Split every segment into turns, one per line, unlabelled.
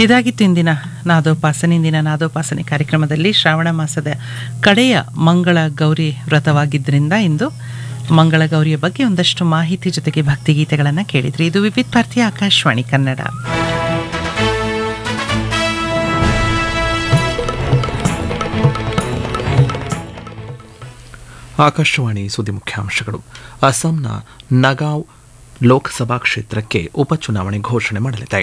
ಇದಾಗಿತ್ತು ಇಂದಿನ ನಾದೋಪಾಸನೆ ಇಂದಿನ ನಾದೋಪಾಸನೆ ಕಾರ್ಯಕ್ರಮದಲ್ಲಿ ಶ್ರಾವಣ ಮಾಸದ ಕಡೆಯ ಮಂಗಳ ಗೌರಿ ವ್ರತವಾಗಿದ್ದರಿಂದ ಇಂದು ಮಂಗಳ ಗೌರಿಯ ಬಗ್ಗೆ ಒಂದಷ್ಟು ಮಾಹಿತಿ ಜೊತೆಗೆ ಭಕ್ತಿಗೀತೆಗಳನ್ನು ಕೇಳಿದ್ರಿ ಇದು ವಿವಿಧ ಭಾರತೀಯ ಆಕಾಶವಾಣಿ ಕನ್ನಡ
ಆಕಾಶವಾಣಿ ಸುದ್ದಿ ಮುಖ್ಯಾಂಶಗಳು ಅಸ್ಸಾಂನ ನಗಾವ್ ಲೋಕಸಭಾ ಕ್ಷೇತ್ರಕ್ಕೆ ಉಪಚುನಾವಣೆ ಘೋಷಣೆ ಮಾಡಲಿದೆ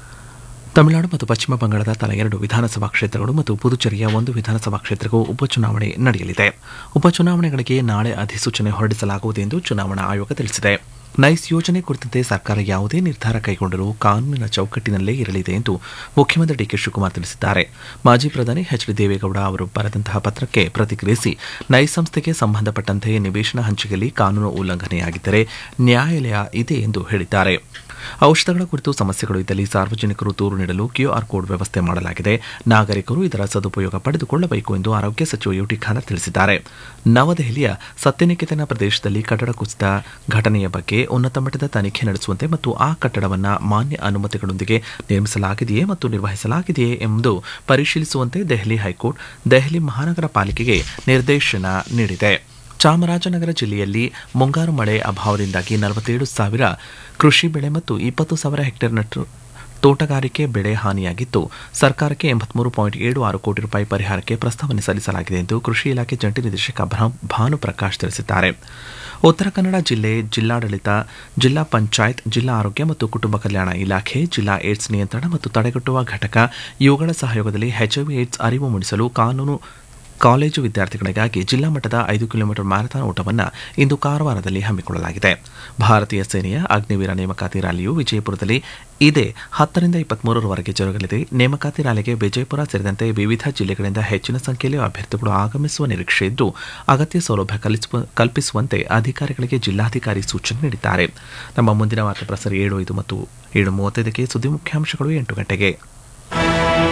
ತಮಿಳುನಾಡು ಮತ್ತು ಪಶ್ಚಿಮ ಬಂಗಾಳದ ತಲಾ ಎರಡು ವಿಧಾನಸಭಾ ಕ್ಷೇತ್ರಗಳು ಮತ್ತು ಪುದುಚೇರಿಯ ಒಂದು ವಿಧಾನಸಭಾ ಕ್ಷೇತ್ರಕ್ಕೂ ಉಪಚುನಾವಣೆ ನಡೆಯಲಿದೆ ಉಪಚುನಾವಣೆಗಳಿಗೆ ನಾಳೆ ಅಧಿಸೂಚನೆ ಹೊರಡಿಸಲಾಗುವುದು ಎಂದು ಚುನಾವಣಾ ಆಯೋಗ ತಿಳಿಸಿದೆ ನೈಸ್ ಯೋಜನೆ ಕುರಿತಂತೆ ಸರ್ಕಾರ ಯಾವುದೇ ನಿರ್ಧಾರ ಕೈಗೊಂಡರೂ ಕಾನೂನಿನ ಚೌಕಟ್ಟಿನಲ್ಲೇ ಇರಲಿದೆ ಎಂದು ಮುಖ್ಯಮಂತ್ರಿ ಡಿಕೆ ಶಿವಕುಮಾರ್ ತಿಳಿಸಿದ್ದಾರೆ ಮಾಜಿ ಪ್ರಧಾನಿ ಎಚ್ ಡಿ ದೇವೇಗೌಡ ಅವರು ಬರೆದಂತಹ ಪತ್ರಕ್ಕೆ ಪ್ರತಿಕ್ರಿಯಿಸಿ ನೈಸ್ ಸಂಸ್ಥೆಗೆ ಸಂಬಂಧಪಟ್ಟಂತೆ ನಿವೇಶನ ಹಂಚಿಕೆಯಲ್ಲಿ ಕಾನೂನು ಉಲ್ಲಂಘನೆಯಾಗಿದ್ದರೆ ನ್ಯಾಯಾಲಯ ಇದೆ ಎಂದು ಹೇಳಿದ್ದಾರೆ ಔಷಧಗಳ ಕುರಿತು ಸಮಸ್ಯೆಗಳು ಇದ್ದಲ್ಲಿ ಸಾರ್ವಜನಿಕರು ದೂರು ನೀಡಲು ಕ್ಯೂಆರ್ ಕೋಡ್ ವ್ಯವಸ್ಥೆ ಮಾಡಲಾಗಿದೆ ನಾಗರಿಕರು ಇದರ ಸದುಪಯೋಗ ಪಡೆದುಕೊಳ್ಳಬೇಕು ಎಂದು ಆರೋಗ್ಯ ಸಚಿವ ಯುಟಿ ಖಾದರ್ ತಿಳಿಸಿದ್ದಾರೆ ನವದೆಹಲಿಯ ಸತ್ಯನಿಕೇತನ ಪ್ರದೇಶದಲ್ಲಿ ಕಟ್ಟಡ ಕುಸಿತ ಘಟನೆಯ ಬಗ್ಗೆ ಉನ್ನತ ಮಟ್ಟದ ತನಿಖೆ ನಡೆಸುವಂತೆ ಮತ್ತು ಆ ಕಟ್ಟಡವನ್ನು ಮಾನ್ಯ ಅನುಮತಿಗಳೊಂದಿಗೆ ನಿರ್ಮಿಸಲಾಗಿದೆಯೇ ಮತ್ತು ನಿರ್ವಹಿಸಲಾಗಿದೆಯೇ ಎಂದು ಪರಿಶೀಲಿಸುವಂತೆ ದೆಹಲಿ ಹೈಕೋರ್ಟ್ ದೆಹಲಿ ಮಹಾನಗರ ಪಾಲಿಕೆಗೆ ನಿರ್ದೇಶನ ನೀಡಿದೆ ಚಾಮರಾಜನಗರ ಜಿಲ್ಲೆಯಲ್ಲಿ ಮುಂಗಾರು ಮಳೆ ಅಭಾವದಿಂದಾಗಿ ನಲವತ್ತೇಳು ಸಾವಿರ ಕೃಷಿ ಬೆಳೆ ಮತ್ತು ಇಪ್ಪತ್ತು ಸಾವಿರ ಹೆಕ್ಟೇರ್ ನಟ್ಟು ತೋಟಗಾರಿಕೆ ಬೆಳೆ ಹಾನಿಯಾಗಿದ್ದು ಸರ್ಕಾರಕ್ಕೆ ಎಂಬತ್ಮೂರು ಪಾಯಿಂಟ್ ಏಳು ಆರು ಕೋಟಿ ರೂಪಾಯಿ ಪರಿಹಾರಕ್ಕೆ ಪ್ರಸ್ತಾವನೆ ಸಲ್ಲಿಸಲಾಗಿದೆ ಎಂದು ಕೃಷಿ ಇಲಾಖೆ ಜಂಟಿ ನಿರ್ದೇಶಕ ಭಾನುಪ್ರಕಾಶ್ ತಿಳಿಸಿದ್ದಾರೆ ಉತ್ತರ ಕನ್ನಡ ಜಿಲ್ಲೆ ಜಿಲ್ಲಾಡಳಿತ ಜಿಲ್ಲಾ ಪಂಚಾಯತ್ ಜಿಲ್ಲಾ ಆರೋಗ್ಯ ಮತ್ತು ಕುಟುಂಬ ಕಲ್ಯಾಣ ಇಲಾಖೆ ಜಿಲ್ಲಾ ಏಡ್ಸ್ ನಿಯಂತ್ರಣ ಮತ್ತು ತಡೆಗಟ್ಟುವ ಘಟಕ ಇವುಗಳ ಸಹಯೋಗದಲ್ಲಿ ಎಚ್ಐವಿ ಏಡ್ಸ್ ಅರಿವು ಮೂಡಿಸಲು ಕಾನೂನು ಕಾಲೇಜು ವಿದ್ಯಾರ್ಥಿಗಳಿಗಾಗಿ ಜಿಲ್ಲಾ ಮಟ್ಟದ ಐದು ಕಿಲೋಮೀಟರ್ ಮ್ಯಾರಥಾನ್ ಓಟವನ್ನು ಇಂದು ಕಾರವಾರದಲ್ಲಿ ಹಮ್ಮಿಕೊಳ್ಳಲಾಗಿದೆ ಭಾರತೀಯ ಸೇನೆಯ ಅಗ್ನಿವೀರ ನೇಮಕಾತಿ ರ್ಯಾಲಿಯು ವಿಜಯಪುರದಲ್ಲಿ ಇದೇ ಹತ್ತರಿಂದ ಇಪ್ಪತ್ಮೂರರವರೆಗೆ ಜರುಗಲಿದೆ ನೇಮಕಾತಿ ರ್ಯಾಲಿಗೆ ವಿಜಯಪುರ ಸೇರಿದಂತೆ ವಿವಿಧ ಜಿಲ್ಲೆಗಳಿಂದ ಹೆಚ್ಚಿನ ಸಂಖ್ಯೆಯಲ್ಲಿ ಅಭ್ಯರ್ಥಿಗಳು ಆಗಮಿಸುವ ನಿರೀಕ್ಷೆ ಇದ್ದು ಅಗತ್ಯ ಸೌಲಭ್ಯ ಕಲ್ಪಿಸುವಂತೆ ಅಧಿಕಾರಿಗಳಿಗೆ ಜಿಲ್ಲಾಧಿಕಾರಿ ಸೂಚನೆ ನೀಡಿದ್ದಾರೆ ನಮ್ಮ ಮುಂದಿನ ವಾರ್ತೆ ಪ್ರಸಾರ ಏಳು ಐದು ಮತ್ತು ಏಳು ಮೂವತ್ತೈದಕ್ಕೆ ಸುದ್ದಿ ಮುಖ್ಯಾಂಶಗಳು ಎಂಟು ಗಂಟೆಗೆ